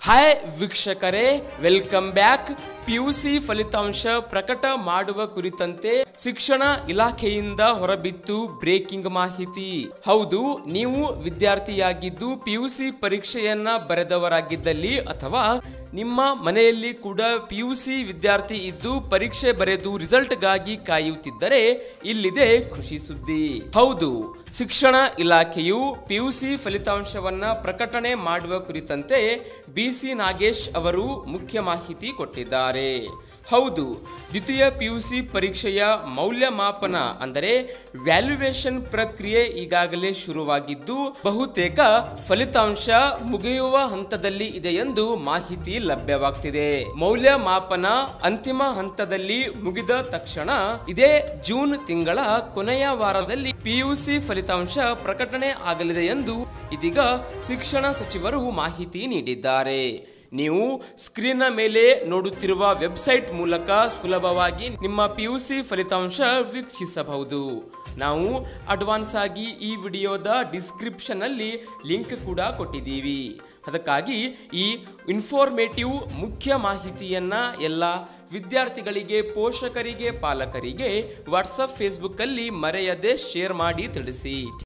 hi ವೀಕ್ಷಕರೇ welcome back PUC ಫಲಿತಾಂಶ ಪ್ರಕಟ ಮಾಡುವ ಕುರಿತಂತೆ ಶಿಕ್ಷಣ ಇಲಾಖೆಯಿಂದ ಹೊರಬಿತ್ತು ಬ್ರೇಕಿಂಗ್ ಮಾಹಿತಿ ಹೌದು ನೀವು ವಿದ್ಯಾರ್ಥಿಯಾಗಿದ್ದು ಪಿಯುಸಿ ಪರೀಕ್ಷೆಯನ್ನ ಬರೆದವರಾಗಿದ್ದಲ್ಲಿ ಅಥವಾ ನಿಮ್ಮ ಮನೆಯಲ್ಲಿ ಕೂಡ ಪಿಯುಸಿ ವಿದ್ಯಾರ್ಥಿ ಇದ್ದು ಪರೀಕ್ಷೆ ಬರೆದು ರಿಸಲ್ಟ್ಗಾಗಿ ಕಾಯುತ್ತಿದ್ದರೆ ಇಲ್ಲಿದೆ ಖುಷಿ ಸುದ್ದಿ ಹೌದು ಶಿಕ್ಷಣ ಇಲಾಖೆಯು ಪಿಯುಸಿ ಫಲಿತಾಂಶವನ್ನ ಪ್ರಕಟಣೆ ಮಾಡುವ ಕುರಿತಂತೆ ಬಿಸಿ ನಾಗೇಶ್ ಅವರು ಮುಖ್ಯ ಮಾಹಿತಿ ಕೊಟ್ಟಿದ್ದಾರೆ ಹೌದು ದ್ವಿತೀಯ ಪಿಯುಸಿ ಪರೀಕ್ಷೆಯ ಮೌಲ್ಯಮಾಪನ ಅಂದರೆ ವ್ಯಾಲ್ಯುವೇಷನ್ ಪ್ರಕ್ರಿಯೆ ಈಗಾಗಲೇ ಶುರುವಾಗಿದ್ದು ಬಹುತೇಕ ಫಲಿತಾಂಶ ಮುಗಿಯುವ ಹಂತದಲ್ಲಿ ಇದೆ ಎಂದು ಮಾಹಿತಿ ಲಭ್ಯವಾಗ್ತಿದೆ ಮೌಲ್ಯಮಾಪನ ಅಂತಿಮ ಹಂತದಲ್ಲಿ ಮುಗಿದ ತಕ್ಷಣ ಇದೇ ಜೂನ್ ತಿಂಗಳ ಕೊನೆಯ ವಾರದಲ್ಲಿ ಪಿಯುಸಿ ಫಲಿತಾಂಶ ಪ್ರಕಟಣೆ ಆಗಲಿದೆ ಎಂದು ಇದೀಗ ಶಿಕ್ಷಣ ಸಚಿವರು ಮಾಹಿತಿ ನೀಡಿದ್ದಾರೆ ನೀವು ಸ್ಕ್ರೀನ್ನ ಮೇಲೆ ನೋಡುತ್ತಿರುವ ವೆಬ್ಸೈಟ್ ಮೂಲಕ ಸುಲಭವಾಗಿ ನಿಮ್ಮ ಪಿ ಯು ಸಿ ಫಲಿತಾಂಶ ವೀಕ್ಷಿಸಬಹುದು ನಾವು ಅಡ್ವಾನ್ಸ್ ಆಗಿ ಈ ವಿಡಿಯೋದ ಡಿಸ್ಕ್ರಿಪ್ಷನ್ ಅಲ್ಲಿ ಲಿಂಕ್ ಕೂಡ ಕೊಟ್ಟಿದ್ದೀವಿ ಅದಕ್ಕಾಗಿ ಈ ಇನ್ಫಾರ್ಮೇಟಿವ್ ಮುಖ್ಯ ಮಾಹಿತಿಯನ್ನ ಎಲ್ಲ ವಿದ್ಯಾರ್ಥಿಗಳಿಗೆ ಪೋಷಕರಿಗೆ ಪಾಲಕರಿಗೆ ವಾಟ್ಸಪ್ ಫೇಸ್ಬುಕ್ ಅಲ್ಲಿ ಮರೆಯದೆ ಶೇರ್ ಮಾಡಿ ತಿಳಿಸಿ